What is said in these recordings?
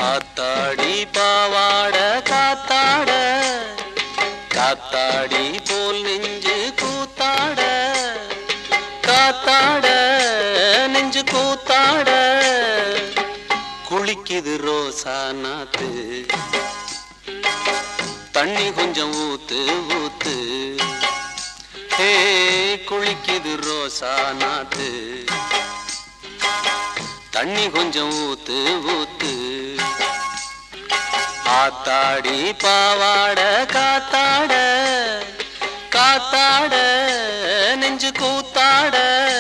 ஆத்தாடி பாவாட காத்தாட காத்தாடி போல் நெஞ்சு கூத்தாட காத்தாட நெஞ்சு கூத்தாட குளிக்குது ரோசா நாத்து தண்ணி கொஞ்சம் ஊத்து ஊத்து ஹே குளிக்குது ரோசா நாத்து தண்ணி கொஞ்சம் ஊத்து ஊத்து ஆத்தாடி பாவாட காத்தாட காத்தாட நெஞ்சு கூத்தாட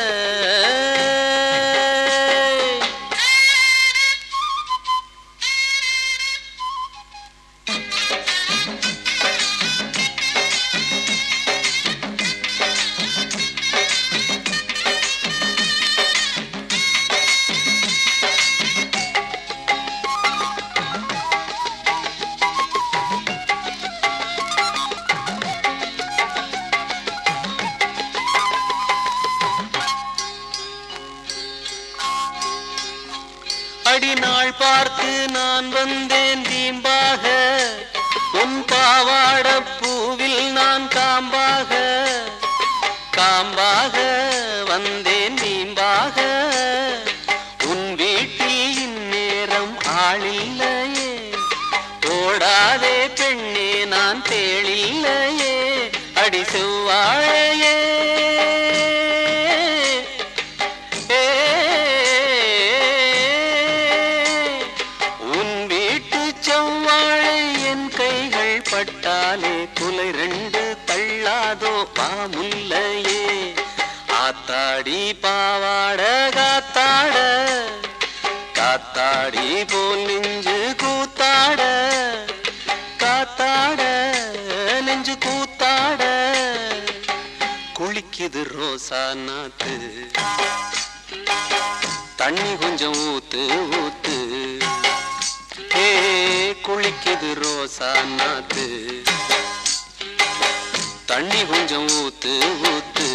அடிநாள் பார்த்து நான் வந்தேன் தீம்பாக உன் பாவாட பூவில் நான் காம்பாக காம்பாக வந்தேன் நீம்பாக உன் வீட்டில் இந்நேரம் ஆளில்லையே ஓடாதே பெண்ணே நான் தேளில்லையே அடி செவ்வாழையே ஏ, உன் வீட்டு செவ்வாழை என் கைகள் பட்டாலே குலை ரெண்டு தள்ளாதோ பாமுல்லையே ஆத்தாடி பாவாட காத்தாட காத்தாடி போல் நெஞ்சு கூத்தாட காத்தாட நெஞ்சு கூத்தாட குளிக்குது ரோசா நாத்து தண்ணி கொஞ்சம் ஊத்து ஊத்து ஏ குளிக்குது ரோசா நாத்து தண்ணி கொஞ்சம் ஊத்து ஊத்து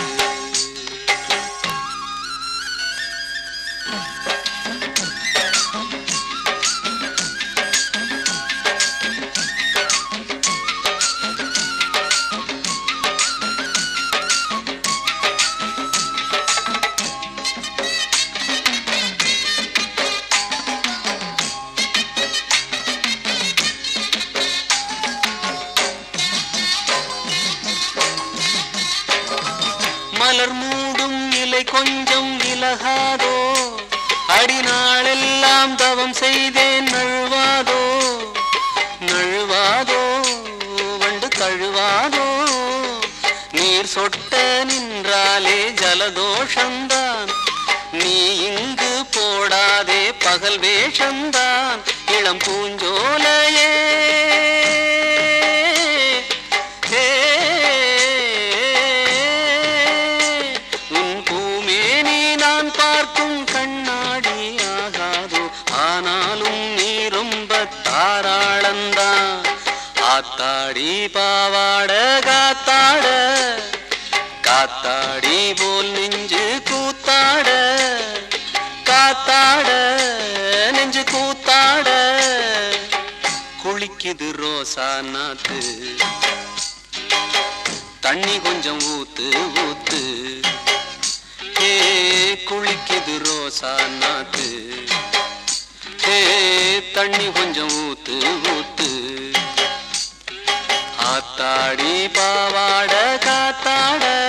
மலர் மூடும் இலை கொஞ்சம் விலகாதோ அடிநாளெல்லாம் தவம் செய்தேன் நழுவாதோ நழுவாதோ வண்டு தழுவாதோ நீர் சொட்ட நின்றாலே ஜலதோஷந்தான் நீ இங்கு போடாதே பகல் வேஷந்தான் இளம் பூஞ்சோலையே ஹே, உன் பூமேனி நான் பார்க்கும் கண்ணாடி ஆகாதோ ஆனாலும் நீ ரொம்ப தாராளந்தான் ஆத்தாடி பாவாட காத்தாட காத்தாடி போல் நெஞ்சு கூத்தாட காத்தாட நெஞ்சு கூத்தாட குளிக்குது ரோசா நாத்து தண்ணி கொஞ்சம் ஊத்து ஊத்து ஏ குளிக்குது ரோசா நாத்து ஏ தண்ணி கொஞ்சம் ஊத்து ஊத்து ஆத்தாடி பாவாட காத்தாட